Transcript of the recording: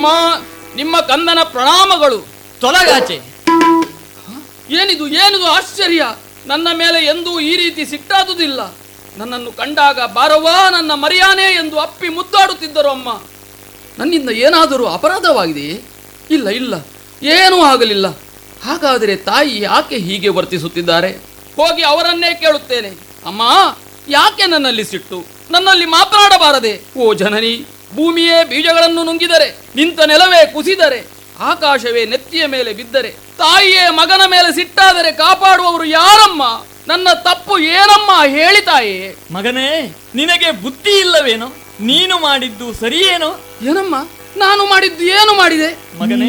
ಅಮ್ಮ ನಿಮ್ಮ ಕಂದನ ಪ್ರಣಾಮಗಳು ತೊಲಗಾಚೆ ಏನಿದು ಏನಿದು ಆಶ್ಚರ್ಯ ನನ್ನ ಮೇಲೆ ಎಂದೂ ಈ ರೀತಿ ಸಿಟ್ಟಾದುದಿಲ್ಲ ನನ್ನನ್ನು ಕಂಡಾಗ ಬಾರವ್ವ ನನ್ನ ಮರಿಯಾನೆ ಎಂದು ಅಪ್ಪಿ ಮುದ್ದಾಡುತ್ತಿದ್ದರು ಅಮ್ಮ ನನ್ನಿಂದ ಏನಾದರೂ ಅಪರಾಧವಾಗಿದೆಯೇ ಇಲ್ಲ ಇಲ್ಲ ಏನೂ ಆಗಲಿಲ್ಲ ಹಾಗಾದರೆ ತಾಯಿ ಯಾಕೆ ಹೀಗೆ ವರ್ತಿಸುತ್ತಿದ್ದಾರೆ ಹೋಗಿ ಅವರನ್ನೇ ಕೇಳುತ್ತೇನೆ ಅಮ್ಮ ಯಾಕೆ ನನ್ನಲ್ಲಿ ಸಿಟ್ಟು ನನ್ನಲ್ಲಿ ಮಾತನಾಡಬಾರದೆ ಓ ಜನನಿ ಭೂಮಿಯೇ ಬೀಜಗಳನ್ನು ನುಂಗಿದರೆ ನಿಂತ ನೆಲವೇ ಕುಸಿದರೆ ಆಕಾಶವೇ ನೆತ್ತಿಯ ಮೇಲೆ ಬಿದ್ದರೆ ತಾಯಿಯೇ ಮಗನ ಮೇಲೆ ಸಿಟ್ಟಾದರೆ ಕಾಪಾಡುವವರು ಯಾರಮ್ಮ ನನ್ನ ತಪ್ಪು ಏನಮ್ಮ ಹೇಳಿ ತಾಯೇ ಮಗನೇ ನಿನಗೆ ಬುದ್ಧಿ ಇಲ್ಲವೇನೋ ನೀನು ಮಾಡಿದ್ದು ಸರಿಯೇನೋ ಏನಮ್ಮ ನಾನು ಮಾಡಿದ್ದು ಏನು ಮಾಡಿದೆ ಮಗನೇ